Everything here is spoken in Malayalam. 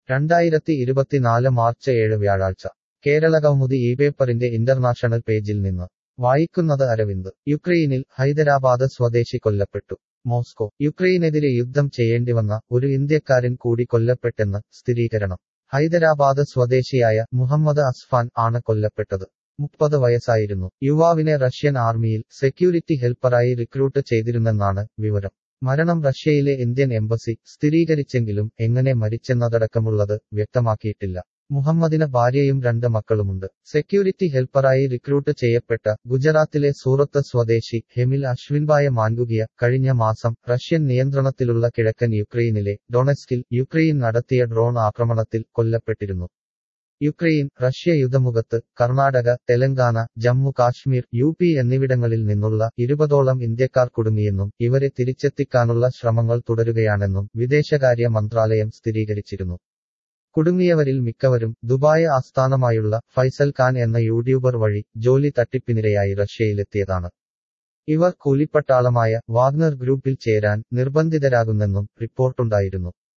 രണ്ടായിരത്തി ഇരുപത്തിനാല് മാർച്ച് ഏഴ് വ്യാഴാഴ്ച കേരള കൗമുദി ഈ പേപ്പറിന്റെ ഇന്റർനാഷണൽ പേജിൽ നിന്ന് വായിക്കുന്നത് അരവിന്ദ് യുക്രൈനിൽ ഹൈദരാബാദ് സ്വദേശി കൊല്ലപ്പെട്ടു മോസ്കോ യുക്രൈനെതിരെ യുദ്ധം ചെയ്യേണ്ടിവന്ന ഒരു ഇന്ത്യക്കാരൻ കൂടി കൊല്ലപ്പെട്ടെന്ന് സ്ഥിരീകരണം ഹൈദരാബാദ് സ്വദേശിയായ മുഹമ്മദ് അസ്ഫാൻ ആണ് കൊല്ലപ്പെട്ടത് മുപ്പത് വയസ്സായിരുന്നു യുവാവിനെ റഷ്യൻ ആർമിയിൽ സെക്യൂരിറ്റി ഹെൽപ്പറായി റിക്രൂട്ട് ചെയ്തിരുന്നെന്നാണ് വിവരം മരണം റഷ്യയിലെ ഇന്ത്യൻ എംബസി സ്ഥിരീകരിച്ചെങ്കിലും എങ്ങനെ മരിച്ചെന്നതടക്കമുള്ളത് വ്യക്തമാക്കിയിട്ടില്ല മുഹമ്മദിന് ഭാര്യയും രണ്ട് മക്കളുമുണ്ട് സെക്യൂരിറ്റി ഹെൽപ്പറായി റിക്രൂട്ട് ചെയ്യപ്പെട്ട ഗുജറാത്തിലെ സൂറത്ത് സ്വദേശി ഹെമിൽ അശ്വിൻബായ മാൻഗുകിയ കഴിഞ്ഞ മാസം റഷ്യൻ നിയന്ത്രണത്തിലുള്ള കിഴക്കൻ യുക്രൈനിലെ ഡൊണസ്കിൽ യുക്രൈൻ നടത്തിയ ഡ്രോൺ ആക്രമണത്തിൽ കൊല്ലപ്പെട്ടിരുന്നു യുക്രൈൻ റഷ്യ യുദ്ധമുഖത്ത് കർണാടക തെലങ്കാന ജമ്മു കാശ്മീർ യു പി എന്നിവിടങ്ങളിൽ നിന്നുള്ള ഇരുപതോളം ഇന്ത്യക്കാർ കുടുങ്ങിയെന്നും ഇവരെ തിരിച്ചെത്തിക്കാനുള്ള ശ്രമങ്ങൾ തുടരുകയാണെന്നും വിദേശകാര്യ മന്ത്രാലയം സ്ഥിരീകരിച്ചിരുന്നു കുടുങ്ങിയവരിൽ മിക്കവരും ദുബായ് ആസ്ഥാനമായുള്ള ഫൈസൽ ഖാൻ എന്ന യൂട്യൂബർ വഴി ജോലി തട്ടിപ്പിനിരയായി റഷ്യയിലെത്തിയതാണ് ഇവർ കൂലിപ്പട്ടാളമായ വാഗ്നർ ഗ്രൂപ്പിൽ ചേരാൻ നിർബന്ധിതരാകുന്നെന്നും റിപ്പോർട്ടുണ്ടായിരുന്നു